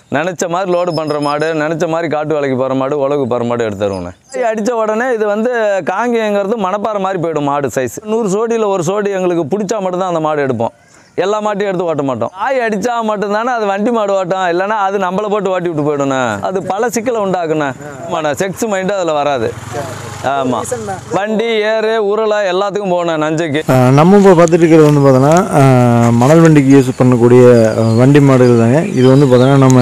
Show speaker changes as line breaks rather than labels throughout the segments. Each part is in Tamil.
நினச்ச மாதிரி லோடு பண்ணுற மாடு நினச்ச மாதிரி காட்டு வேலைக்கு போகிற மாடு உலகு போகிற மாடு எடுத்து தருவோண்ணே அடித்த உடனே இது வந்து காங்கேயங்கிறது மணப்பாறை மாதிரி போயிடும் மாடு சைஸ் நூறு சோடியில் ஒரு சோடி எங்களுக்கு பிடிச்சா மட்டும்தான் அந்த மாடு எடுப்போம் எல்லா மாட்டையும் எடுத்து ஓட்ட மாட்டோம் ஆய் அடித்தா மட்டும்தானே அது வண்டி மாடு ஓட்டம் இல்லைன்னா அது நம்மளை போட்டு ஓட்டி விட்டு போயிடும்ண்ணே அது பல சிக்கலை உண்டாக்குண்ணே ஆமாண்ணே செக்ஸ் மைண்டு அதில் வராது ஆமாம் வண்டி ஏறு உருளை எல்லாத்துக்கும் போகணும் நஞ்சைக்கு
ஆஹ் நம்ம இப்போ பார்த்துட்டு இருக்கிறது வந்து பார்த்தோன்னா ஆஹ் மணல் வண்டிக்கு யூஸ் பண்ணக்கூடிய ஆஹ் வண்டி மாடுகள் தாங்க இது வந்து பார்த்தோன்னா நம்ம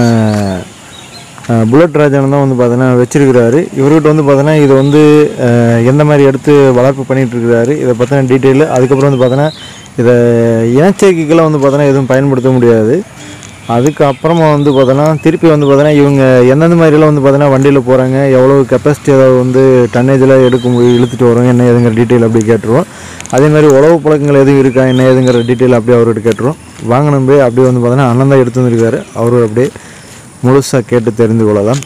ஆஹ் புல்லட் ராஜன் தான் வந்து பார்த்தோன்னா வச்சிருக்கிறாரு இவர்கிட்ட வந்து பார்த்தோன்னா இது வந்து ஆஹ் எந்த மாதிரி எடுத்து வளர்ப்பு பண்ணிட்டு இருக்கிறாரு இதை பற்றின டீட்டெயில் அதுக்கப்புறம் வந்து பார்த்தோன்னா இதை இனச்சேர்க்கைக்கெல்லாம் வந்து பார்த்தோன்னா எதுவும் பயன்படுத்த முடியாது அதுக்கப்புறமா வந்து பார்த்தோன்னா திருப்பி வந்து பார்த்தோன்னா இவங்க எந்தெந்த மாதிரிலாம் வந்து பார்த்தோன்னா வண்டியில் போகிறாங்க எவ்வளோ கெப்பாசிட்டி ஏதாவது வந்து டன்னேஜில் எடுக்க முடியும் இழுத்துட்டு வரும் என்ன ஏதுங்கிற டீட்டெயில் அப்படி கேட்டுருவோம் அதே மாதிரி உழவு பழக்கங்கள் எதுவும் இருக்கா என்ன ஏதுங்கிற டீட்டெயில் அப்படியே அவர்கிட்ட கேட்டுருவோம் வாங்கின போய் அப்படியே வந்து பார்த்தோன்னா அண்ணன் தான் எடுத்து வந்திருக்காரு அவரு அப்படியே முழுசாக கேட்டு தெரிந்து கொள்ளலாம்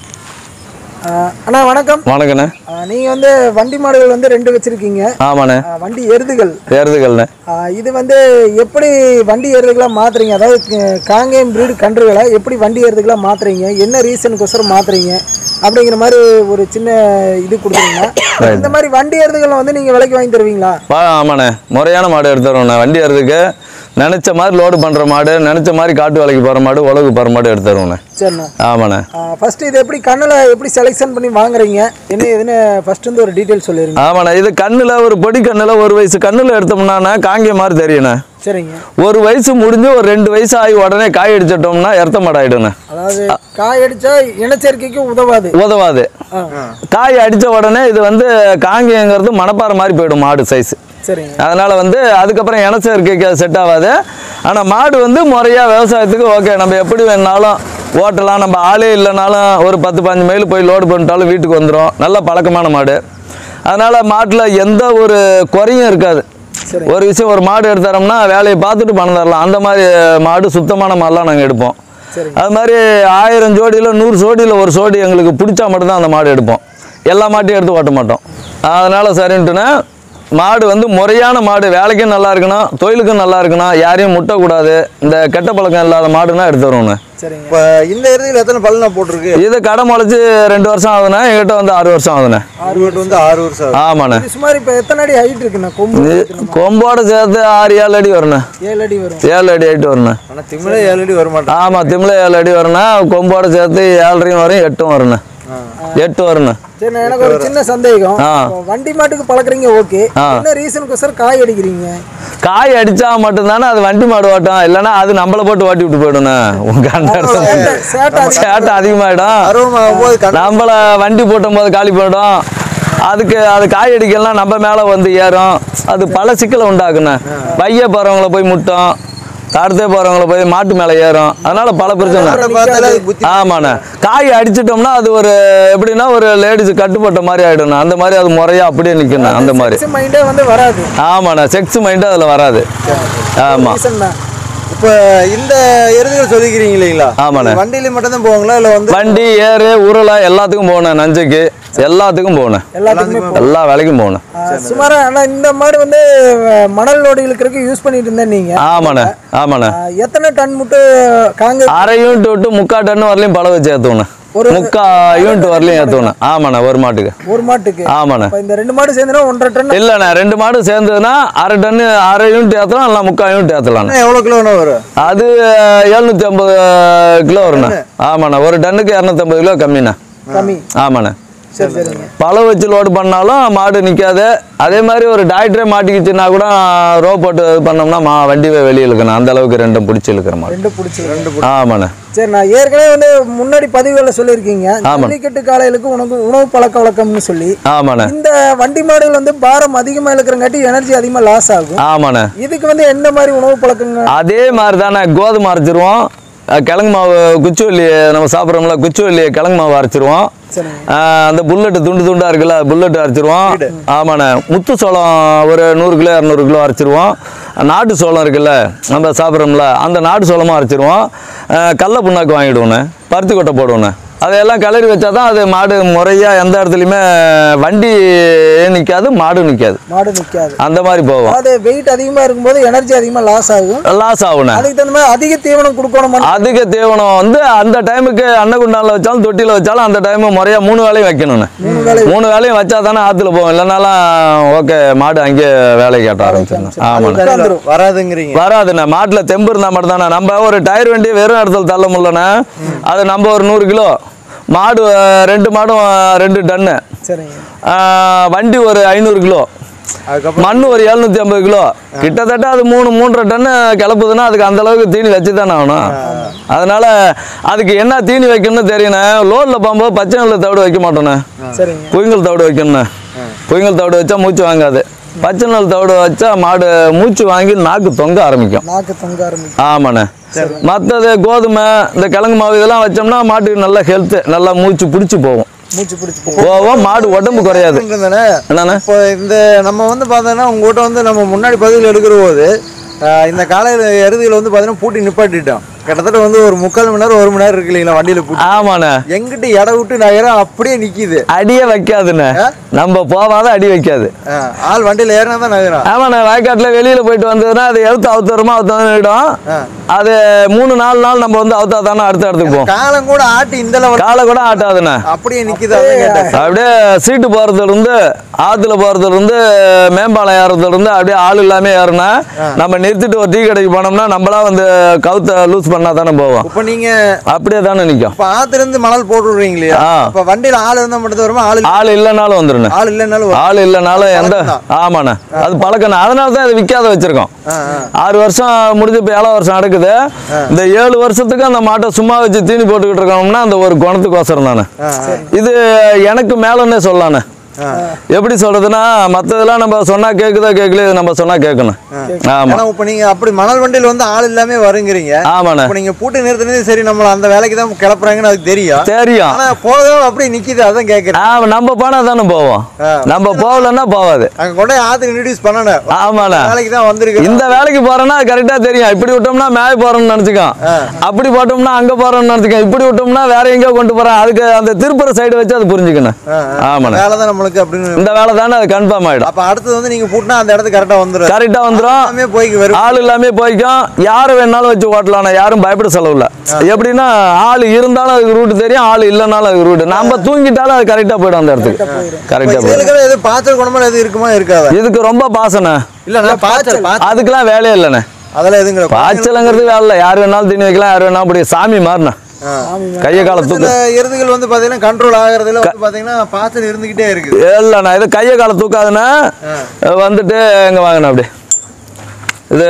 ஆஹ் அண்ணா வணக்கம்
வணக்கண்ணே
ஆஹ் நீங்க வந்து வண்டி மாடுகள் வந்து ரெண்டு வச்சிருக்கீங்க
ஆமாண்ணே
ஆஹ் வண்டி எருதுகள்
ஏறுதுகள்ண்ணே
ஆஹ் இது வந்து எப்படி வண்டி எருதுகளா மாத்துறீங்க அதாவது க- காங்கேயம் பிரீடு கன்றுகளை எப்படி வண்டி எருதுகளா மாத்துறீங்க என்ன ரீசனுக்கோசரம் மாத்துறீங்க அப்படிங்கிற மாதிரி ஒரு சின்ன இது கொடுத்துருங்க இந்த மாதிரி வண்டி எருதுகளை வந்து நீங்க விலைக்கு வாங்கி தருவீங்களா
வா ஆமாண்ணே முறையான மாடு எடுத்து தருவோண்ணே வண்டி ஏறதுக்கு நினச்ச மாதிரி லோடு பண்ணுற மாடு நினச்ச மாதிரி காட்டு வேலைக்கு போகிற மாடு உலகு போகிற மாடு எடுத்து தருவோண்ணே
சரிண்ணா
ஆமாண்ணே
ஃபர்ஸ்ட் இது எப்படி கண்ணில் எப்படி செலெக்ஷன் பண்ணி வாங்குறீங்க என்ன எதுன்னு ஃபர்ஸ்ட் வந்து ஒரு டீட்டெயில் சொல்லிருங்க
ஆமாண்ணே இது கண்ணில் ஒரு பொடி கண்ணில் ஒரு வயசு கண்ணில் எடுத்தோம்னா காங்கிய மாதிரி தெரியுண்ணே
சரிங்க
ஒரு வயசு முடிஞ்சு ஒரு ரெண்டு வயசு ஆகி உடனே காய் அடிச்சிட்டோம்னா எர்த்த மாடு ஆயிடுண்ணே
அதாவது காய் அடிச்சா இனச்சேர்க்கைக்கு உதவாது
உதவாது
ஆ
காய் அடித்த உடனே இது வந்து காங்கியங்கிறது மணப்பாறை மாதிரி போயிடும் மாடு சைஸ்
சரிங்க
அதனால் வந்து அதுக்கப்புறம் இனச்சேர்க்கைக்கு அது செட் ஆகாது ஆனால் மாடு வந்து முறையாக விவசாயத்துக்கு ஓகே நம்ம எப்படி வேணாலும் ஓட்டலாம் நம்ம ஆளே இல்லைனாலும் ஒரு பத்து பதினஞ்சு மைல் போய் லோடு பண்ணிட்டாலும் வீட்டுக்கு வந்துடும் நல்ல பழக்கமான மாடு அதனால் மாட்டில் எந்த ஒரு குறையும் இருக்காது
சரி.
ஒரு விஷயம் ஒரு மாடு எடுத்துறோம்னா வேலையை பார்த்துட்டு பணம் தரலாம் அந்த மாதிரி மாடு சுத்தமான மாடெலாம் நாங்கள் எடுப்போம்
சரிங்க.
அது மாதிரி ஆயிரம் ஜோடியில் நூறு ஜோடியில் ஒரு ஜோடி எங்களுக்கு பிடிச்சா மட்டும்தான் அந்த மாடு எடுப்போம் எல்லா மாட்டையும் எடுத்து ஓட்ட மாட்டோம் அதனால் சரின்ட்டுனா மாடு வந்து முறையான மாடு வேலைக்கும் நல்லா இருக்கணும் தொழிலுக்கும் நல்லா இருக்கணும் யாரையும் முட்டக்கூடாது இந்த கெட்ட பழக்கம் இல்லாத மாடுனா எடுத்து வருவோண்ணே
சரிங்க
இப்போ இந்த இறுதியில் எத்தனை பல்லுனா போட்டிருக்கு
இது கடை முளைச்சி ரெண்டு வருஷம் ஆகுதுண்ணே எங்கிட்ட வந்து ஆறு வருஷம் ஆகுதுண்ணே
ஆறு வந்து ஆறு வருஷம் ஆகுது.
ஆமாண்ணே
இது சுமார் இப்போ எத்தனை அடி ஹைட் இருக்குண்ணா கொம்பு
இது கொம்போட சேர்த்து ஆறு ஏழு அடி வருண்ணே
ஏழு அடி வரும்
ஏழு அடி ஆகிட்டு வருண்ணே
ஆனா திமிழே ஏழு அடி வர மாட்டேன்
ஆமாம் திமிழ ஏழு அடி வருண்ணே கொம்போட சேர்த்து ஏழரையும் வரும் எட்டும் வருண்ணே எட்டு வருண்ணே
சரி நான் எனக்கு ஒரு சின்ன சந்தேகம்
ஆ.
இப்போ வண்டி மாட்டுக்கு பழக்குறீங்க ஓகே
ஆ.
என்ன ரீசனுக்கோசரம் காய் அடிக்கிறீங்க
காய் அடிச்சா மட்டும்தானே அது வண்டி மாடு ஓட்டம் இல்லைன்னா அது நம்மளை போட்டு ஓட்டி விட்டு போயிடுண்ணே உங்க
சேட்டை- சேட்டை அதிகம்.
சேட்டை அதிகமாயிடும்
பருவமாகும் போது கண்
நம்மளை வண்டி போட்டும் போது காலி போயிடும் அதுக்கு அது காய் அடிக்கலாம் நம்ம மேலே வந்து ஏறும் அது பல சிக்கலை உண்டாக்குண்ணே பைய போகிறவங்கள போய் முட்டும் அடுத்தே போகிறவங்கள போய் மாட்டு மேலே ஏறும் அதனால பல பிரச்சனை
பார்த்தாலே அது புத்தி
ஆமாண்ணே காய் அடிச்சிட்டோம்னா அது ஒரு எப்படின்னா ஒரு லேடிஸ் கட்டுப்பட்ட மாதிரி ஆயிடும் அந்த மாதிரி அது முறையா அப்படியே நிற்கணும் அந்த மாதிரி
மைண்டே வந்து வராது
ஆமாண்ணே செக்ஸ் மைண்டு அதில் வராது ஆமாம்
ரீசன் தான்
இப்போ இந்த எருதுகள் சொல்லிக்கிறீங்க இல்லைங்களா
ஆமாண்ணே.
இது வண்டியில மட்டும் தான் போவாங்களா இல்லை வந்து
வண்டி ஏறு உருளை எல்லாத்துக்கும் போகணும் நஞ்சைக்கு எல்லாத்துக்கும் போகணும்
எல்லாத்துக்குமே
எல்லா வேலைக்கும் போகணும்
சுமாரா ஆனா இந்த மாதிரி வந்து அஹ், மணல் லோடு இழுக்கிறதுக்கு யூஸ் பண்ணிட்டு இருந்தேன் நீங்க
ஆமாண்ணே ஆமாண்ணே
அஹ், எத்தனை டன் முட்டு காங்க
அரை யூனிட் விட்டு முக்கா டன் வரலையும் பழ வச்சு ஏற்றுவணும்
ஒரு-
முக்கா யூனிட் வரலையும் ஏற்றுவணும் ஆமாண்ணே ஒரு மாட்டுக்கு
ஒரு மாட்டுக்கு
ஆமாண்ணே
இப்ப இந்த ரெண்டு மாடு சேர்ந்துனா ஒன்றரை டன்
இல்லைண்ணே ரெண்டு மாடு சேர்ந்ததுன்னா அரை டன்னு அரை யூனிட் ஏற்றலாம் இல்லை முக்கா யூனிட் ஏற்றலாண்ணே
எவ்வளோ கிலோன்னு வரும்
அது எழுநூற்றி ஐம்பது கிலோ வருண்ணே ஆமாண்ணே ஒரு டன்னுக்கு இரநூத்தம்பது கிலோ கம்மிண்ணே
கம்மி
ஆமாண்ணே
சரி சரிங்க
பழ வச்சு லோடு பண்ணாலும் மாடு நிற்காது அதே மாதிரி ஒரு டாக்டரே மாட்டிக்கிச்சுன்னா கூட ரோ போட்டு இது பண்ணோம்னா மா வண்டியை வெளியே இழுக்கணும் அந்த அளவுக்கு ரெண்டும் பிடிச்சி இழுக்கிற மாடு
ரெண்டு பிடிச்சி ரெண்டு
ஆமாண்ணே
சரி நான் ஏற்கனவே வந்து முன்னாடி பதிவுகளில் சொல்லியிருக்கீங்க
ஆமா.
ஜல்லிக்கட்டு காளைகளுக்கு உனக்கு உணவு பழக்க வழக்கம்னு சொல்லி
ஆமாண்ணே
இந்த வண்டி மாடுகள் வந்து பாரம் அதிகமாக இழுக்கிறங்காட்டி எனர்ஜி அதிகமாக லாஸ் ஆகும்
ஆமாண்ணே
இதுக்கு வந்து எந்த மாதிரி உணவு பழக்கங்க
அதே மாதிரி தானே கோதுமை அரைச்சிருவோம் அஹ் கிழங்கு மாவு குச்சிவள்ளி நம்ம சாப்பிட்றோம்ல குச்சிவள்ளி கிழங்கு மாவு அரைச்சிருவோம்
சரிங்க
அஹ் அந்த புல்லட்டு துண்டு துண்டா இருக்குல்ல புல்லட்டு அரைச்சிருவோம் ஆமாண்ணே முத்து சோளம் ஒரு நூறு கிலோ இரநூறு கிலோ அரைச்சிருவோம் நாட்டு சோளம் இருக்குல்ல நம்ம சாப்பிட்றோம்ல அந்த நாட்டு சோளமும் அரைச்சிருவோம் அஹ் கடல புண்ணாக்கு வாங்கிடுவோண்ணே பருத்தி கொட்டை போடுவோண்ணே அதையெல்லாம் கிளறி வச்சா தான் அது மாடு முறையாக எந்த இடத்துலையுமே வண்டி நிற்காது மாடு நிற்காது
மாடு நிக்காது
அந்த மாதிரி போகும்
அதாவது வெயிட் அதிகமா இருக்கும்போது எனர்ஜி அதிகமா லாஸ் ஆகும்
லாஸ் ஆகுண்ணே
அதுக்கு தகுந்த மாதிரி அதிக தீவனம் கொடுக்கணும்
அதிக தீவனம் வந்து அந்த டைமுக்கு அன்னகுண்டானில் வச்சாலும் தொட்டியில் வச்சாலும் அந்த டைமு முறையாக மூணு வேலையும் வைக்கணுண்ணே
மூணு வேலை
மூணு வேலையும் வச்சா தானே ஆற்றுல போகும் இல்லைனாலும் ஓகே மாடு அங்கேயே வேலை கேட்ட ஆரம்பிச்சிடணும் ஆமாண்ணே
உட்காந்துரும்.
வராதுங்கிறீங்க
வராதுண்ணே மாட்டில் தெம்பு இருந்தால் மட்டும்தானே நம்ம ஒரு டயர் வண்டி வெறும் இடத்துல தள்ள முடியலண்ணே அது நம்ம ஒரு நூறு கிலோ மாடு அஹ், ரெண்டு மாடும் அஹ், ரெண்டு டன்னு
சரிங்க
அஹ், வண்டி ஒரு ஐநூறு கிலோ
அதுக்கப்புறம்
மண் ஒரு எழுநூத்தி ஐம்பது கிலோ கிட்டத்தட்ட அது மூணு மூன்றரை டன்னு கிளப்புதுன்னா அதுக்கு அந்த அளவுக்கு தீனி வச்சு தானே ஆகணும் அதனால அதுக்கு என்ன தீனி வைக்கணும்னு தெரியணும் லோடில் போகும்போது பச்சை நெல் தவிடு வைக்க மாட்டோண்ணே
சரிங்க
புயங்கல் தவிடு வைக்கணுண்ணே புயங்கல் தவிடு வச்சா மூச்சு வாங்காது பச்சை நெல் தவிடு வச்சா மாடு மூச்சு வாங்கி நாக்கு தொங்க ஆரம்பிக்கும்
நாக்கு தொங்க ஆரம்பிக்கும்
ஆமாண்ணே மற்றது கோதுமை இந்த கிழங்கு மாவு இதெல்லாம் வச்சோம்னா மாட்டுக்கு நல்ல ஹெல்த்து நல்லா மூச்சு பிடிச்சி போகும்
மூச்சு பிடிச்சி போகும்
போவோம் மாடு உடம்பு குறையாது
இருந்ததுண்ணே
என்னண்ணே
இப்போ இந்த நம்ம வந்து பார்த்தோன்னா உங்ககிட்ட வந்து நம்ம முன்னாடி பதிவில் எடுக்கிற போது ஆஹ், இந்த காலையில் எருதுகளை வந்து பார்த்தீங்கன்னா பூட்டி நிப்பாட்டிட்டோம் கிட்டத்தட்ட வந்து ஒரு முக்கால் மணி நேரம் ஒரு மணி நேரம் இருக்கு இல்லைங்களா வண்டியில் பூட்டி
ஆமாண்ணே
எங்கிட்ட இடம் விட்டு நகரம் அப்படியே நிற்கிது
அடியே வைக்காதுண்ணே நம்ம போவாத அடி வைக்காது
ஆள் வண்டியில் ஏறினா தான் நகரம்
ஆமாண்ணே வயக்காட்டில் வெளியில் போயிட்டு வந்ததுன்னா அது எழுத்து அவுத்தரமா அவுத்தம் அது மூணு நாலு நாள் நம்ம வந்து அவுத்தா தானே அடுத்த இடத்துக்கு போவோம்
காலம் கூட ஆட்டி இந்த லெவல்
காலை கூட ஆட்டாதுண்ணே
அப்படியே நிற்கிது அதான் கேட்டேன்
அப்படியே சீட்டு போறதுல இருந்து ஆத்துல போறதுல இருந்து மேம்பாலம் ஏறதுல இருந்து அப்படியே ஆள் இல்லாம ஏறினா நம்ம நிறுத்திட்டு ஒரு டீ கடைக்கு போனோம்னா நம்மளா வந்து கவுத்த லூஸ் பண்ணா தானே போவோம்
இப்போ நீங்க
அப்படியே தானே நிற்கும்
இப்போ ஆத்துல இருந்து மணல் போட்டு விடுறீங்க இல்லையா
ஆ.
இப்போ வண்டியில் ஆள் இருந்தால் மட்டும் தான் வருமா ஆள் இல்ல-
ஆள் இல்லைனாலும் வந்துருண்ணே
ஆள் இல்லைன்னாலும் வரும்.
ஆள் இல்லைனாலும் எந்த
பழக்கம்தான்.
ஆமாண்ணே அது பழக்கண்ணே அதனால தான் இது விற்காத வச்சிருக்கோம்
ஆ, ஆ.
ஆறு வருஷம் முடிஞ்சு இப்போ ஏழாவது வருஷம் நடக்குது இந்த ஏழு வருஷத்துக்கு அந்த மாட்டை சும்மா வச்சு தீனி போட்டுக்கிட்டு இருக்கோம்னா அந்த ஒரு குணத்துக்கோசரம் தானே இது எனக்கு மேலன்னே சொல்லலாண்ணே எப்படி சொல்றதுன்னா மற்றதெல்லாம் நம்ம சொன்னா கேக்குதா கேட்கல இது நம்ம சொன்னா கேட்கணும் ஆமா
ஆனா இப்போ நீங்க அப்படி மணல் வண்டியில் வந்து ஆள் இல்லாம வருங்கிறீங்க
ஆமாண்ணே
இப்போ நீங்க பூட்டி நிறுத்தினதே சரி நம்மள அந்த வேலைக்கு தான் கிளப்புறாங்கன்னு அதுக்கு தெரியும்
தெரியும்
ஆனா போக அப்படியே நிக்குது அதான் கேட்குறேன்
ஆமா நம்ம போனா தானே போவோம்
ஆ.
நம்ம போகலன்னா போகாது
அங்க கொண்டு போய் ஆத்துக்கு இன்ட்ரடியூஸ் பண்ணணும்
ஆமாண்ணே
வேலைக்கு தான் வந்திருக்கு
இந்த வேலைக்கு போறேன்னா கரெக்டா தெரியும் இப்படி விட்டோம்னா மேய போறோம்னு நினைச்சுக்கோ அப்படி போட்டோம்னா அங்க போறோம்னு நினைச்சுக்கோ இப்படி விட்டோம்னா வேற எங்கேயோ கொண்டு போறேன் அதுக்கு அந்த திருப்புற சைடு வச்சு அது புரிஞ்சுக்கணும் ஆமாண்ணே
வேலை தான் நம்மளுக்கு அப்படின்னு
இந்த வேலை தானே அது கன்ஃபார்ம் ஆயிடும்
அப்ப அடுத்தது வந்து நீங்க பூட்டினா அந்த இடத்துக்கு கரெக்டா வந்துடும்
கரெக்டா வந்துரும்
எல்லாமே போய்க்கு வரும்
ஆள் இல்லாமே போய்க்கும் யாரு வேணாலும் வச்சு ஓட்டலாம் யாரும் பயப்பட செலவு இல்ல எப்படின்னா ஆள் இருந்தாலும் அதுக்கு ரூட் தெரியும் ஆள் இல்லைனாலும் அதுக்கு ரூட் நம்ம தூங்கிட்டாலும் அது கரெக்டா போயிடும் அந்த இடத்துக்கு கரெக்டா போயிடும்
இதுல எது பாய்ச்சல் குணமா எது இருக்குமா இருக்காதா
இதுக்கு ரொம்ப பாசனை
இல்ல பாய்ச்சல் பாய்ச்சல்
அதுக்கெல்லாம் வேலையே இல்லைண்ணே
அதெல்லாம் எதுங்க
பாய்ச்சலுங்கிறது வேலை இல்லை யார் வேணாலும் தீனி வைக்கலாம் யார் வேணாலும் அப்படி சாமி மாறின கையை காலை
சில
தூக்க
எருதுகள் வந்து பாத்தீங்கன்னா கண்ட்ரோல் ஆகுறதுல வந்து பாத்தீங்கன்னா பாய்ச்சல் இருந்துகிட்டே இருக்குது
இல்லைண்ணா இது கையை காலை தூக்காதுண்ணே வந்துட்டு எங்கே வாங்கினேன் அப்படி இது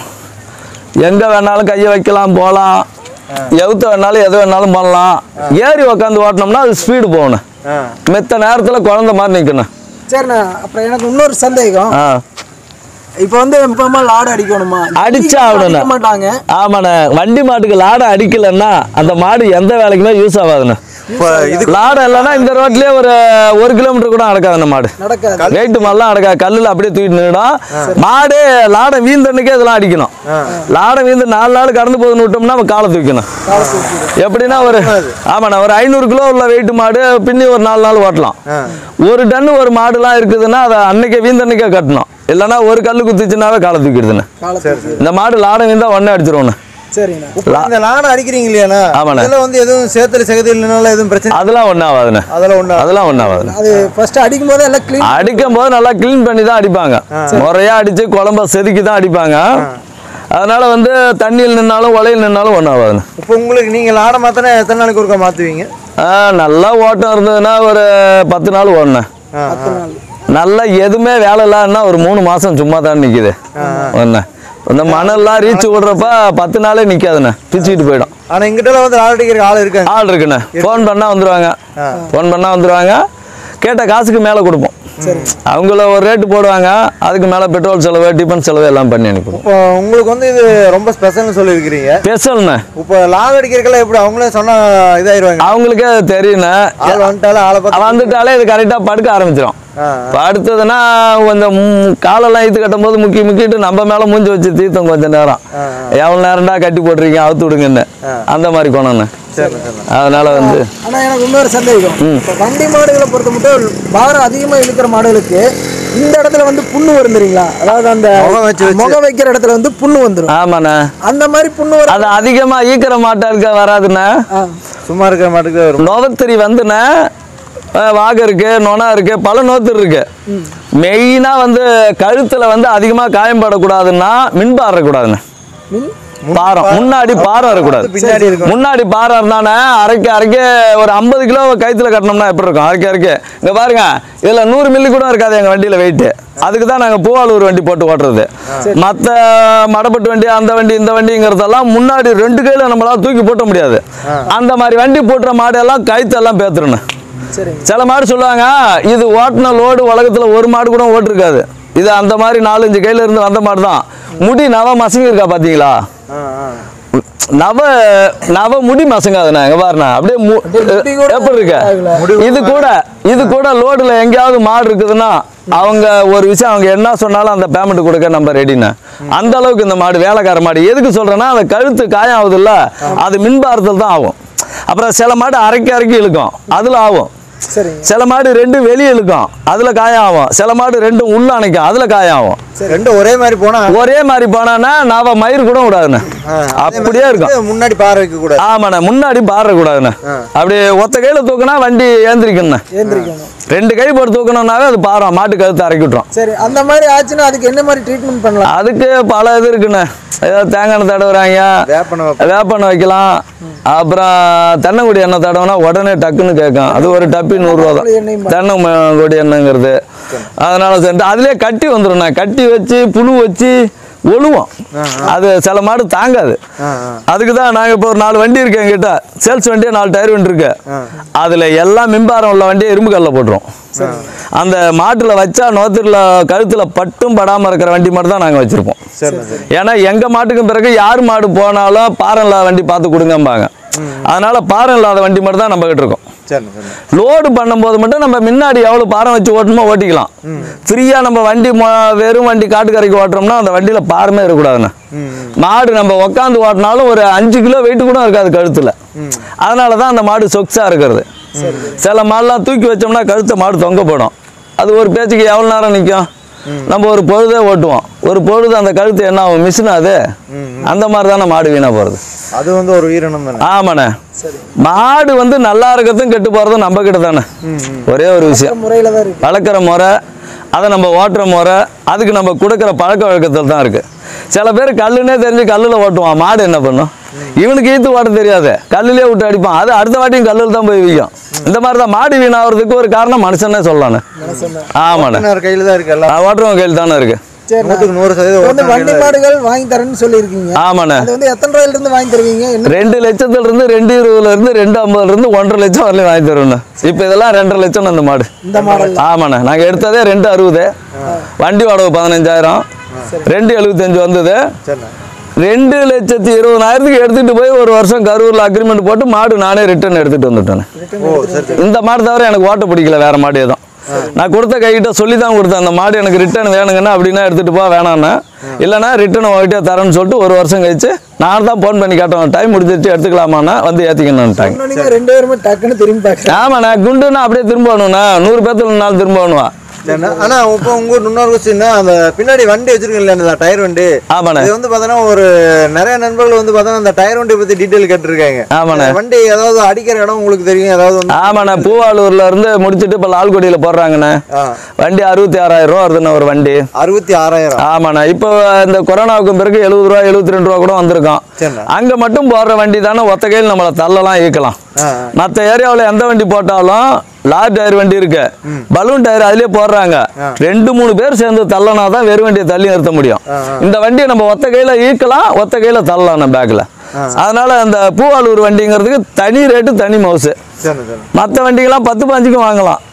எங்கே வேணாலும் கையை வைக்கலாம் போகலாம் எவுத்த வேணாலும் எது வேணாலும் பண்ணலாம் ஏறி உக்காந்து ஓட்டினோம்னா அது ஸ்பீடு போகணும்
ஆ.
மித்த நேரத்தில் குழந்த மாதிரி நிற்கணும்
சரிண்ணா அப்புறம் எனக்கு இன்னொரு சந்தேகம்
ஆ
இப்போ வந்து எப்பமா லாடு அடிக்கணுமா
அடிச்சா ஆகணுண்ணே.
அடிக்க மாட்டாங்க
ஆமாண்ணே வண்டி மாட்டுக்கு லாடை அடிக்கலைன்னா அந்த மாடு எந்த வேலைக்குமே யூஸ் ஆகாதுண்ணே
இப்போ இது
லாடம் இல்லைன்னா இந்த ரோட்லயே ஒரு ஒரு கிலோமீட்டர் கூட நடக்காது அந்த மாடு
நடக்காது
வெயிட் மாதிரிலாம் நடக்காது கல்லில் அப்படியே தூக்கிட்டு நின்றுடும் மாடு லாடம் வீந்தன்னைக்கே இதெல்லாம் அடிக்கணும் லாடம் வீந்து நாலு நாள் கடந்து போதுன்னு விட்டோம்னா நம்ம காலை தூக்கணும்
காலை தூக்கிடும்
எப்படின்னா ஒரு ஆமாண்ணா ஒரு ஐநூறு கிலோ உள்ள வெயிட் மாடு பின்னி ஒரு நாலு நாள் ஓட்டலாம் ஒரு டன் ஒரு மாடுலாம் இருக்குதுன்னா அதை அன்னைக்கே வீந்தன்னைக்கே கட்டணும் இல்லைன்னா ஒரு கல் குத்துச்சுனாவே காலை தூக்கிடுதுண்ணே
காலை தூக்கிடும்
இந்த மாடு லாடம் வீந்தா உடனே அடிச்சிருவோண்ணே
சரிண்ணா
இப்போ இந்த லாடம் அடிக்கிறீங்க இல்லையாண்ணா
ஆமாண்ணே.
இதுல வந்து எதுவும் சேத்துல செகதி இல்லைனால எதுவும் பிரச்சனை
அதெல்லாம் ஒன்றும் ஆகாதுண்ணே
அதெல்லாம் ஒண்ணு
அதெல்லாம் ஒன்றும் ஆகாதுண்ணே
அது ஃபர்ஸ்ட் அடிக்கும் போது எல்லாம் க்ளீன்
அடிக்கும் போது நல்லா க்ளீன் பண்ணி தான் அடிப்பாங்க முறையா அடிச்சு குழம்ப செதுக்கி தான் அடிப்பாங்க அதனால வந்து தண்ணியில் நின்னாலும் உலையில் நின்னாலும் ஒன்றும் ஆகாதுண்ணே
இப்போ உங்களுக்கு நீங்க லாடம் மாத்தினா எத்தனை நாளைக்கு ஒருக்கா மாத்துவீங்க
ஆ, நல்லா ஓட்டம் இருந்ததுன்னா ஒரு பத்து நாள் ஓடினேன்
ஆ,
பத்து நாள்
நல்லா எதுவுமே வேலை இல்லைன்னா ஒரு மூணு மாசம் சும்மா தான் நிக்குது ஒன்று இந்த மணல்லாம் ரீச் விடுறப்ப பத்து நாளே நிக்காதுண்ணே பிச்சுக்கிட்டு போயிடும்
ஆனா இங்கிட்ட வந்து லாடம் அடிக்கிற ஆள் இருக்காங்க
ஆள் இருக்குண்ணே ஃபோன் பண்ணா வந்துருவாங்க ஃபோன் பண்ணா வந்துருவாங்க கேட்ட காசுக்கு மேலே கொடுப்போம் அவங்கள ஒரு ரேட்டு போடுவாங்க அதுக்கு மேலே பெட்ரோல் செலவு டிஃபன் செலவு எல்லாம் பண்ணி அனுப்பிடுவோம்
இப்போ உங்களுக்கு வந்து இது ரொம்ப ஸ்பெஷல்னு சொல்லியிருக்கிறீங்க
ஸ்பெஷல்ண்ணே
இப்போ லாடம் அடிக்கிறதுக்கெல்லாம் எப்படி அவங்களே சொன்னா இதாயிருவாங்க
அவங்களுக்கே அது தெரியுண்ணே
ஆள் வந்துட்டாலும் ஆளை பார்த்து
வந்துட்டாலே இது கரெக்டாக படுக்க ஆரம்பிச்சிடும்
ஆ
இப்போ அடுத்ததுன்னா கொஞ்சம் ம், காலெல்லாம் ஈத்து கட்டும் போது முக்கி முக்கிட்டு நம்ம மேலே மூஞ்சி வச்சு தீர்த்தம் கொஞ்ச நேரம்
ஆ,
எவ்வளோ நேரம்டா கட்டி போட்டிருக்கீங்க அவுத்து விடுங்கன்னு அந்த மாதிரி கொணண்ணே
சரிண்ணே சரிண்ணே
அதனால வந்து
ஆனா எனக்கு இன்னொரு சந்தேகம் இப்போ வண்டி மாடுகளை பொறுத்த மட்டும் பாரம் அதிகமா இழுக்கிற மாடுகளுக்கு இந்த இடத்துல வந்து புண்ணு வரும் தெரியுங்களா அதாவது அந்த
முகம் வச்சு வச்சு.
முகம் வைக்கிற இடத்துல வந்து புண்ணு வந்துடும்
ஆமாண்ணே
அந்த மாதிரி புண்ணு வர
அது அதிகமாக ஈக்கிற மாட்டாருக்க வராதுண்ணே
ஆ,
சும்மா இருக்கிற மாட்டுக்கு தான் வரும்
நோவத்திரி வந்துண்ணே அஹ், வாகை இருக்கு நொணா இருக்கு பல நோத்து இருக்கு மெயினாக வந்து கழுத்தில் வந்து அதிகமாக காயம் படக்கூடாதுன்னா மின்பாரம் இருக்கக்கூடாதுண்ணே
மின்
பாரம் முன்னாடி பாரம் இருக்கக்கூடாது
பின்னாடி இருக்கும்
முன்னாடி பாரம் இருந்தானே அரைக்க அரைக்க ஒரு ஐம்பது கிலோ கயித்துல கட்டினோம்னா எப்படி இருக்கும் அரைக்க அரைக்க இங்க பாருங்க இதுல நூறு மில்லி கூட இருக்காது எங்க வண்டியில வெயிட் அதுக்கு தான் நாங்க பூவாலூர் வண்டி போட்டு ஓட்டுறது மத்த மடப்பட்டு வண்டி அந்த வண்டி இந்த வண்டிங்கிறதெல்லாம் முன்னாடி ரெண்டு கையில நம்மளால தூக்கி போட்ட முடியாது அந்த மாதிரி வண்டி போட்டுற மாடு எல்லாம் கயித்தெல்லாம் பேத்துருணும்
சரிங்க
சில மாடு சொல்லுவாங்க இது ஓட்டின லோடு உலகத்துல ஒரு மாடு கூட ஓட்டிருக்காது இது அந்த மாதிரி நாலஞ்சு கையில இருந்து வந்த மாடு தான் முடி நவ மசங்கி இருக்கா பாத்தீங்களா
ஆ ஆ
நவ நவ முடி மசங்காதுண்ணா இங்க பாருண்ணா அப்படியே மு-
முடி கூட
எப்படி இருக்கு
ஆகல.
இது கூட இது கூட லோடுல எங்கேயாவது மாடு இருக்குதுன்னா அவங்க ஒரு விஷயம் அவங்க என்ன சொன்னாலும் அந்த பேமெண்ட் கொடுக்க நம்ம ரெடிண்ணா அந்த அளவுக்கு இந்த மாடு வேலைக்கார மாடு எதுக்கு சொல்றேன்னா அந்த கழுத்து காயம் ஆகுதுல்ல அது மின்பாரத்தில் தான் ஆகும் அப்புறம் சில மாடு அரைக்கி அரைக்கி இழுக்கும் அதுல ஆகும்
சரிங்க
சில மாடு ரெண்டு வெளியே இழுக்கும் அதுல காயம் ஆகும் சில மாடு ரெண்டும் உள்ள அணைக்கும் அதுல காயம் ஆகும்
ரெண்டும் ஒரே மாதிரி போனா
ஒரே மாதிரி போனான்னா நாவ மயிர் கூட விடாதுண்ணே
ஆ, அதே
அப்படியே
மாதிரி
இருக்கும்
முன்னாடி பாறை வைக்க கூடாது
ஆமாண்ணே முன்னாடி பாறக்கூடாதுண்ணே
ஆ.
அப்படியே ஒத்த கையில் தூக்குனா வண்டி ஏந்திரிக்கணுண்ணே
ஏந்திரிக்கணும்
ரெண்டு கை போட்டு தூக்கணும்னாவே அது பாரம் மாட்டு கழுத்து அரைக்கி விட்டுரும்
சரி அந்த மாதிரி ஆச்சுன்னா அதுக்கு என்ன மாதிரி ட்ரீட்மெண்ட் பண்ணலாம்
அதுக்கு பல இது இருக்குண்ணே ஏதோ தேங்காய் எண்ணெய் தடவுறாங்க
வேப்பன
வேப்பெண்ணெய் வைக்கலாம் அப்புறம் தென்னங்குடி எண்ணெய் தடவுனா உடனே டக்குன்னு கேட்கும் அது ஒரு டப்பி நூறுரூவா தான்
எண்ணெயும்
தென்னங்குடி எண்ணெய்ங்கிறது அதனால சரி அதுலேயே கட்டி வந்துடும்ண்ணே கட்டி வச்சு புழு வச்சு ஒழுவோம் அது சில மாடு தாங்காது
ஆ ஆ
அதுக்கு தான் நாங்கள் இப்போ ஒரு நாலு வண்டி இருக்கு எங்கிட்ட சேல்ஸ் வண்டியே நாலு டயர் வண்டி இருக்கு அதில் எல்லாம் மின்பாரம் உள்ள வண்டியை இரும்பு கல்ல போட்டுரும் அந்த மாட்டில் வச்சா நோத்துல கழுத்தில் பட்டும் படாமல் இருக்கிற வண்டி மட்டும் தான் நாங்கள் வச்சுருப்போம்
சரிண்ணே சரி
ஏன்னா எங்கள் மாட்டுக்கும் பிறகு யார் மாடு போனாலும் பாரம் இல்லாத வண்டி பார்த்து கொடுங்கம்பாங்க அதனால பாரம் இல்லாத வண்டி மட்டும் தான் நம்ம கிட்ட இருக்கோம்
சரிண்ணே சரிண்ணே
லோடு பண்ணும்போது மட்டும் நம்ம முன்னாடி எவ்வளோ பாரம் வச்சு ஓட்டணுமோ ஓட்டிக்கலாம் ஃப்ரீயாக நம்ம வண்டி மொ- வெறும் வண்டி காட்டுக்கரைக்கு ஓட்டுறோம்னா அந்த வண்டியில் பாரமே இருக்கக்கூடாதுண்ணே மாடு நம்ம உக்காந்து ஓட்டினாலும் ஒரு அஞ்சு கிலோ வெயிட் கூட இருக்காது கழுத்தில் அதனால தான் அந்த மாடு சொக்ஸாக இருக்கிறது சில மாடுலாம் தூக்கி வச்சோம்னா கழுத்தை மாடு தொங்க போடும் அது ஒரு பேச்சுக்கு எவ்வளோ நேரம் நிற்கும் நம்ம ஒரு பொழுதே ஓட்டுவோம் ஒரு பொழுது அந்த கழுத்து என்ன ஆகும் மிஷின் அது அந்த மாதிரி தானே மாடு வீணாக போகிறது
அது வந்து ஒரு உயிரினம் தானே
ஆமாண்ணே மாடு வந்து நல்லா இருக்கிறதும் கெட்டு போகிறதும் நம்ம கிட்ட தானே ஒரே ஒரு விஷயம்
முறையில் தான் இருக்கு
வளர்க்குற முறை அதை நம்ம ஓட்டுற முறை அதுக்கு நம்ம கொடுக்குற பழக்க வழக்கத்தில் தான் இருக்குது சில பேர் கல்லுனே தெரிஞ்சு கல்லில் ஓட்டுவான் மாடு என்ன பண்ணும் இவனுக்கு ஈத்து ஓட்ட தெரியாது கல்லுலேயே விட்டு அடிப்பான் அது அடுத்த வாட்டியும் கல்லில் தான் போய் விற்கும் இந்த மாதிரி தான் மாடு வீணாகிறதுக்கு ஒரு காரணம் மனுஷனே சொல்லலாண்ணே ஆமாண்ணே
ஓட்டுநர் கையில தான் இருக்கு எல்லாம்
நான் ஓட்டுறவங்க கையில் தானே இருக்கு
சரி
நூற்றுக்கு நூறு
இப்போ
சதவீதம்
வந்து
ஓட்டுநர்
வண்டி
கையில
மாடுகள் வாங்கி தரேன்னு சொல்லியிருக்கீங்க
ஆமாண்ணே
அது வந்து எத்தனை ரூபாயில இருந்து வாங்கி தருவீங்க என்ன
ரெண்டு லட்சத்துல இருந்து ரெண்டு இருபதுல இருந்து ரெண்டு ஐம்பதுல இருந்து ஒன்றரை லட்சம் வரலையும் வாங்கி தருவோண்ணே இப்போ இதெல்லாம் ரெண்டரை லட்சம் அந்த மாடு
இந்த மாடல்
ஆமாண்ணே நாங்கள் எடுத்ததே ரெண்டு அறுபது வண்டி வாடகை பதினஞ்சாயிரம் ரெண்டு எழுபத்தஞ்சு வந்தது
சரிண்ணே
ரெண்டு லட்சத்தி இருபதாயிரத்துக்கு எடுத்துட்டு போய் ஒரு வருஷம் கரூரில் அக்ரிமெண்ட் போட்டு மாடு நானே ரிட்டர்ன் எடுத்துட்டு வந்துட்டேன்
ஓ சரி சரி
இந்த மாடு தவிர எனக்கு ஓட்ட பிடிக்கல வேற மாடு எதுவும் நான் கொடுத்த கைகிட்ட சொல்லி தான் கொடுத்தேன் அந்த மாடு எனக்கு ரிட்டர்ன் வேணுங்கன்னா அப்படின்னா எடுத்துட்டு போ வேணான்னா இல்லைன்னா ரிட்டர்ன் உங்ககிட்ட தரேன்னு சொல்லிட்டு ஒரு வருஷம் கழிச்சு நான் தான் ஃபோன் பண்ணி கேட்டோம் டைம் முடிஞ்சிருச்சு எடுத்துக்கலாமாண்ணா வந்து ஏற்றிக்கணுன்ட்டாங்க
சொன்னீங்க ரெண்டு பேருமே டக்குன்னு திரும்பி பார்க்குறேன்
ஆமாண்ணா குண்டுன்னா அப்படியே திரும்ப வரணுண்ணா நூறு பேர்த்துல நாள் திரும்ப வரணுவா
சரிண்ணா ஆனா இப்போ உங்க ஊர் இன்னொரு கொஸ்டின் அந்த பின்னாடி வண்டி வச்சிருக்கீங்களா இந்த டயர் வண்டி
ஆமாண்ணே
இது வந்து பார்த்தோன்னா ஒரு நிறைய நண்பர்கள் வந்து பார்த்தோன்னா அந்த டயர் வண்டி பத்தி டீட்டெயில் கேட்டிருக்காங்க
ஆமாண்ணே
அந்த வண்டி ஏதாவது அடிக்கிற இடம் உங்களுக்கு தெரியும் ஏதாவது வந்து
ஆமாண்ணே பூவாலூர்ல இருந்து முடிச்சிட்டு இப்போ லால்குடியில் போடுறாங்கண்ணே
ஆ
வண்டி அறுபத்தி ஆறாயிரம் ரூபா வருதுண்ணே ஒரு வண்டி
அறுபத்தி ஆறாயிரம்
ஆமாண்ணா இப்போ இந்த கொரோனாவுக்கு பிறகு எழுபது ரூபா எழுபத்தி ரெண்டு ரூபா கூட வந்திருக்கான்
சரிண்ணா
அங்கே மட்டும் போடுற வண்டி தானே ஒத்த கையில் நம்மளை தள்ளலாம் ஈக்கலாம்
ஆ
மற்ற ஏரியாவில் எந்த வண்டி போட்டாலும் லார்ஜ் டயர் வண்டி இருக்கு பலூன் டயர் அதுலயே போடுறாங்க ரெண்டு மூணு பேர் சேர்ந்து தள்ளனா தான் வெறும் வண்டியை தள்ளி நிறுத்த முடியும் இந்த வண்டியை நம்ம ஒத்த கையில ஈக்கலாம் ஒத்த கையில தள்ளலாம் நம்ம பேக்கில் அதனால அந்த பூவாலூர் வண்டிங்கிறதுக்கு தனி ரேட்டு தனி மவுசு
சரிண்ணா சரி
மற்ற வண்டிகள்லாம் பத்து பாஞ்சுக்கும் வாங்கலாம்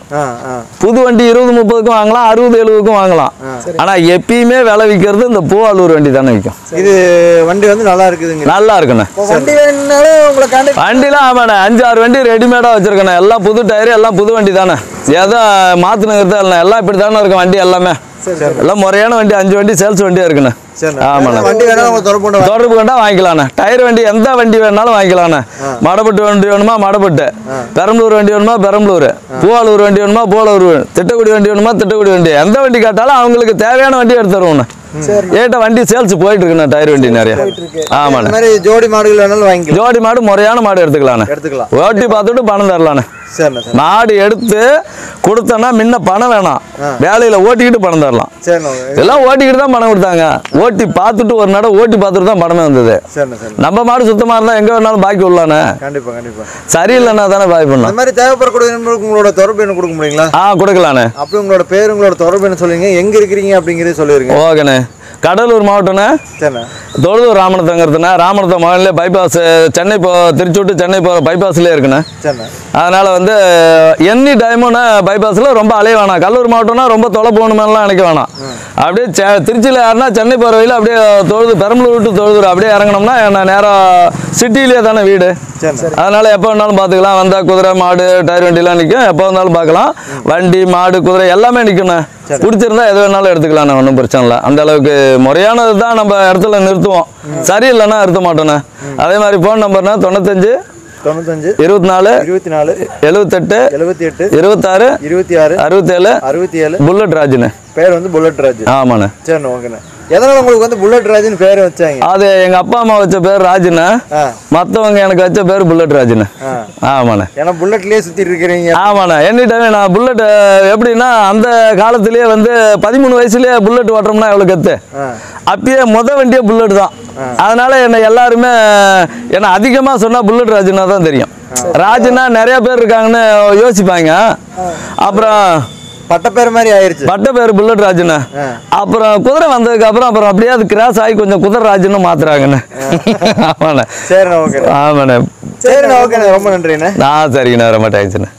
ஆ ஆ
புது வண்டி இருபது முப்பதுக்கும் வாங்கலாம் அறுபது எழுபதுக்கும் வாங்கலாம் ஆனால் எப்பயுமே விலை விற்கிறது இந்த பூவாலூர் வண்டி தானே விற்கும்
இது வண்டி வந்து நல்லா இருக்குதுங்க
நல்லா இருக்குண்ணே
இப்போ வண்டி வேணும்னாலும் உங்களை கான்டாக்ட்
வண்டிலாம் ஆமாண்ணே அஞ்சு ஆறு வண்டி ரெடிமேடாக வச்சிருக்கேண்ணே எல்லாம் புது டயரு எல்லாம் புது வண்டி தானே ஏதோ மாற்றினுங்கிறது இல்லை எல்லாம் இப்படி தானே இருக்கும் வண்டி எல்லாமே எல்லாம் முறையான வண்டி அஞ்சு வண்டி சேல்ஸ் வண்டியாக இருக்குண்ணே
சரி
ஆமாண்ணே
வண்டி வேணா உங்க தொடர்பு கொண்டு வாங்க.
தொடர்பு கொண்டா வாங்கிக்கலாண்ணே டயர் வண்டி எந்த வண்டி வேணாலும் வாங்கிக்கலாண்ணே மடப்பட்டு வண்டி வேணுமா மடப்பட்டு பெரம்பலூர் வண்டி வேணுமா பெரம்பலூர் பூவாலூர் வண்டி வேணுமா பூவாலூர் திட்டக்குடி வண்டி வேணுமா திட்டக்குடி வண்டி எந்த வண்டி கேட்டாலும் அவங்களுக்கு தேவையான வண்டி எடுத்து தருவோண்ணே ஏட்ட வண்டி சேல்ஸ் போயிட்டு இருக்குண்ணே டயர் வண்டி நிறைய
இந்த
ஆமாண்ணே
மாதிரி ஜோடி மாடுகள் வேணாலும் வாங்கிக்கலாம்
ஜோடி மாடு முறையான மாடு எடுத்துக்கலாண்ணே
எடுத்துக்கலாம்
ஓட்டி பார்த்துட்டு பணம் தரலாண்ணே
சரிண்ணா சரி
மாடு எடுத்து கொடுத்தோன்னா முன்ன பணம் வேணாம் வேலையில் ஓட்டிக்கிட்டு பணம் தரலாம்
சரிண்ணா
எல்லாம் ஓட்டிக்கிட்டு தான் பணம் கொடுத்தாங்க ஓட்டி பார்த்துட்டு ஒரு நட ஓட்டி பார்த்துட்டு தான் பணமே வந்தது
சரிண்ணா சரி
நம்ம மாடு சுத்தமாக இருந்தால் எங்கே வேணாலும் பாக்கி விடலாண்ணே
கண்டிப்பா கண்டிப்பா
சரியில்லைன்னா தானே பாய்
இந்த
பண்ணலாம்
மாதிரி தேவைப்படக்கூடிய நண்பர்களுக்கு உங்களோட தொடர்பு என்ன கொடுக்க முடியுங்களா
ஆ கொடுக்கலாண்ணே
அப்படி உங்களோட பேர் உங்களோட தொடர்பு என்ன சொல்லுங்க எங்க இருக்கிறீங்க அப்படிங்கறத சொல்லிருங்க
ஓகேண்ணே கடலூர் மாவட்டம்ண்ணே
சரிண்ணா
தொழுதூர் ராமனத்தங்கிறதுண்ணே ராமனத்தை மகன்லேயே பைபாஸ் சென்னை போ திருச்சி விட்டு சென்னை போகிற பைபாஸ்லேயே இருக்குண்ணே
சரிண்ணா
அதனால் வந்து எனி டைமுன்னு பைபாஸில் ரொம்ப அலைய வேணாம் கல்லூர் மாவட்டம்னா ரொம்ப தொலை போகணுமெல்லாம் நினைக்க வேணாம் அப்படியே செ- திருச்சியில் யாருன்னா சென்னை போகிற வழியில் அப்படியே தொழுது பெரம்பலூர் விட்டு தொழுதூர் அப்படியே இறங்கினோம்னா நான் நேராக சிட்டிலேயே தானே வீடு
சரிண்ணா
அதனால் எப்போ வேணாலும் பார்த்துக்கலாம் வந்தால் குதிரை மாடு டயர் வண்டிலாம் நிற்கும் எப்போ வந்தாலும் பார்க்கலாம் வண்டி மாடு குதிரை எல்லாமே நிற்கணும் பிடிச்சிருந்தா எது வேணாலும் எடுத்துக்கலாம் ஒன்றும் பிரச்சனை இல்லை அந்த அளவுக்கு முறையானது தான் நம்ம இடத்துல நிறுத்துவோம் சரியில்லைன்னா நிறுத்த மாட்டோண்ணே அதே மாதிரி ஃபோன் நம்பர்னா தொண்ணூத்தஞ்சு
தொண்ணூத்தஞ்சு
இருபத்தி நாலு
இருபத்தி நாலு
எழுபத்தெட்டு
எழுபத்தி எட்டு
இருபத்தாறு
இருபத்தி ஆறு
அறுபத்தேழு
அறுபத்தி ஏழு
புல்லட் ராஜுண்ணே
பேர் வந்து புல்லட் ராஜ்
ஆமாண்ணே
சரிண்ணா ஓகேண்ணா எதனால உங்களுக்கு வந்து புல்லட் ராஜ்னு பேர் வச்சாங்க
அது எங்கள் அப்பா அம்மா வச்ச பேர் ராஜுண்ணே
ஆ
மற்றவங்க எனக்கு வச்ச பேர் புல்லட் ராஜுண்ணே
ஆ
ஆமாண்ணே
ஏன்னா புல்லட்லயே சுத்திட்டு இருக்கிறீங்க
ஆமாண்ணா எனி டைம் நான் புல்லட் எப்படின்னா அந்த காலத்திலேயே வந்து பதிமூணு வயசுலயே புல்லட் ஓட்டுறோம்னா எவ்வளோ கத்து
ஆ
அப்பயே முத வண்டியே புல்லட் தான் அதனால என்னை எல்லாருமே என்ன அதிகமாக சொன்னால் புல்லட் ராஜுனா தான் தெரியும் ராஜுனா நிறைய பேர் இருக்காங்கன்னு யோசிப்பாங்க அப்புறம்
பட்ட பேர் மாதிரி ஆயிருச்சு
பட்ட பேர் புல்லட் ராஜுண்ணே
ஆ.
அப்புறம் குதிரை வந்ததுக்கு அப்புறம் அப்புறம் அப்படியே அது கிராஸ் ஆகி கொஞ்சம் குதிரை ராஜுன்னு மாத்துறாங்கண்ணே ஆமாண்ணே
சரிண்ணா ஓகேண்ணா
ஆமாண்ணே
சரிண்ணா ஓகேண்ணா ரொம்ப நன்றிண்ணே
நான் சரிங்கண்ணா ரொம்ப தேங்க்ஸ்ண்ணே